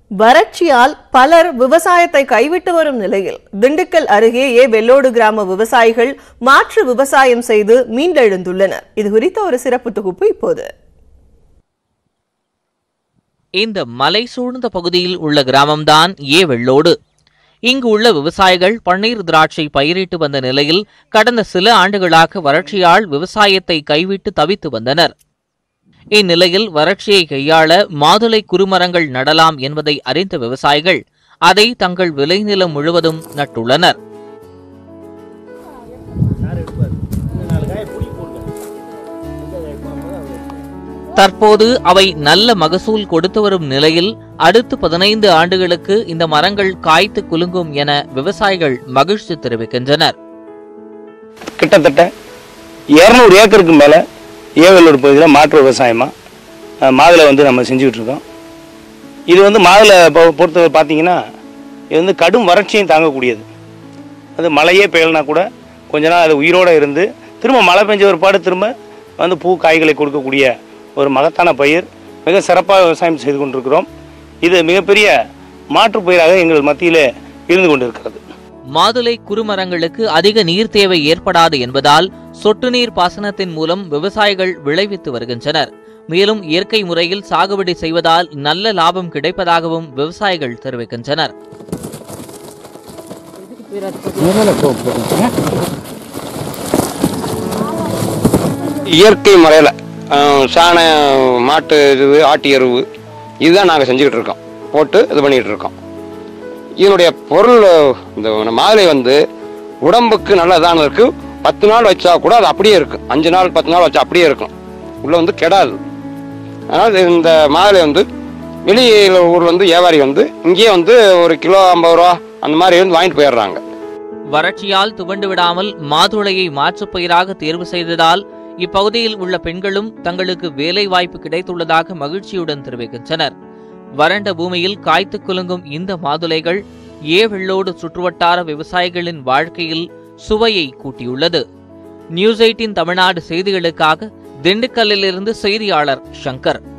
வறட்சியால் பலர் விவசாயத்தை கைவிட்டு வரும் நிலையில் திண்டுக்கல் அருகே ஏ வெள்ளோடு கிராம விவசாயிகள் மாற்று விவசாயம் செய்து மீண்டெழுந்துள்ளனர் இது குறித்த ஒரு சிறப்பு தொகுப்பு இப்போது இந்த மலை சூழ்ந்த பகுதியில் உள்ள கிராமம்தான் ஏ வெள்ளோடு இங்கு உள்ள விவசாயிகள் பன்னீர் திராட்சை பயிரிட்டு வந்த நிலையில் கடந்த சில ஆண்டுகளாக வறட்சியால் விவசாயத்தை கைவிட்டு தவித்து வந்தனர் இந்நிலையில் வறட்சியை கையாள மாதுளை குறுமரங்கள் நடலாம் என்பதை அறிந்த விவசாயிகள் அதை தங்கள் விளைநிலம் முழுவதும் நட்டுள்ளனர் தற்போது அவை நல்ல மகசூல் கொடுத்து வரும் நிலையில் அடுத்து பதினைந்து ஆண்டுகளுக்கு இந்த மரங்கள் காய்த்து குலுங்கும் என விவசாயிகள் மகிழ்ச்சி தெரிவிக்கின்றனர் கிட்டத்தட்ட இரநூறு ஏக்கருக்கு மேலே ஏவலூர் பகுதியில் மாற்று விவசாயமாக மாதுளை வந்து நம்ம செஞ்சுக்கிட்டு இருக்கோம் இது வந்து மாதுளை பொ- பொறுத்தவரை பார்த்தீங்கன்னா இது வந்து கடும் வறட்சியும் தாங்கக்கூடியது அது மழையே பெய்யலைனா கூட கொஞ்ச நாள் அது உயிரோடு இருந்து திரும்ப மழை பெஞ்ச ஒரு பாடு திரும்ப வந்து பூ காய்களை கொடுக்கக்கூடிய ஒரு மகத்தான பயிர் மிக சிறப்பாக விவசாயம் செய்து கொண்டிருக்கிறோம் இது மிகப்பெரிய மாற்றுப் பயிராக எங்கள் மத்தியிலே இருந்து கொண்டிருக்கிறது மாதுளை குறுமரங்களுக்கு அதிக நீர் தேவை ஏற்படாது என்பதால் சொட்டு நீர் பாசனத்தின் மூலம் விவசாயிகள் விளைவித்து வருகின்றனர் மேலும் இயற்கை முறையில் சாகுபடி செய்வதால் நல்ல லாபம் கிடைப்பதாகவும் விவசாயிகள் தெரிவிக்கின்றனர் இயற்கை முறையில் சாண மாட்டு இது ஆட்டு எருவு இதுதான் நாங்கள் செஞ்சுக்கிட்டு இருக்கோம் போட்டு இது பண்ணிக்கிட்டு இருக்கோம் இதனுடைய பொருள் இந்த மாதுளை வந்து உடம்புக்கு நல்லதான இருக்கு பத்து நாள் வச்சா கூட அது அப்படியே இருக்கும் அஞ்சு நாள் பத்து நாள் வச்சா அப்படியே இருக்கும் உள்ள வந்து கெடாது அதனால் இந்த மாதுளை வந்து வெளியில் ஊர் வந்து வியாபாரி வந்து இங்கேயே வந்து ஒரு கிலோ ஐம்பது ரூபா அந்த மாதிரி வந்து வாங்கிட்டு போயிடுறாங்க வறட்சியால் துவண்டு விடாமல் மாதுளையை மாற்றுப் பயிராக தேர்வு செய்ததால் இப்பகுதியில் உள்ள பெண்களும் தங்களுக்கு வேலை வாய்ப்பு கிடைத்துள்ளதாக மகிழ்ச்சியுடன் தெரிவிக்கின்றனர் வறண்ட பூமியில் காய்த்து குலுங்கும் இந்த மாதுளைகள் ஏவெள்ளோடு சுற்றுவட்டார விவசாயிகளின் வாழ்க்கையில் சுவையை கூட்டியுள்ளது நியூஸ் எயிட்டின் தமிழ்நாடு செய்திகளுக்காக திண்டுக்கல்லிலிருந்து செய்தியாளர் சங்கர்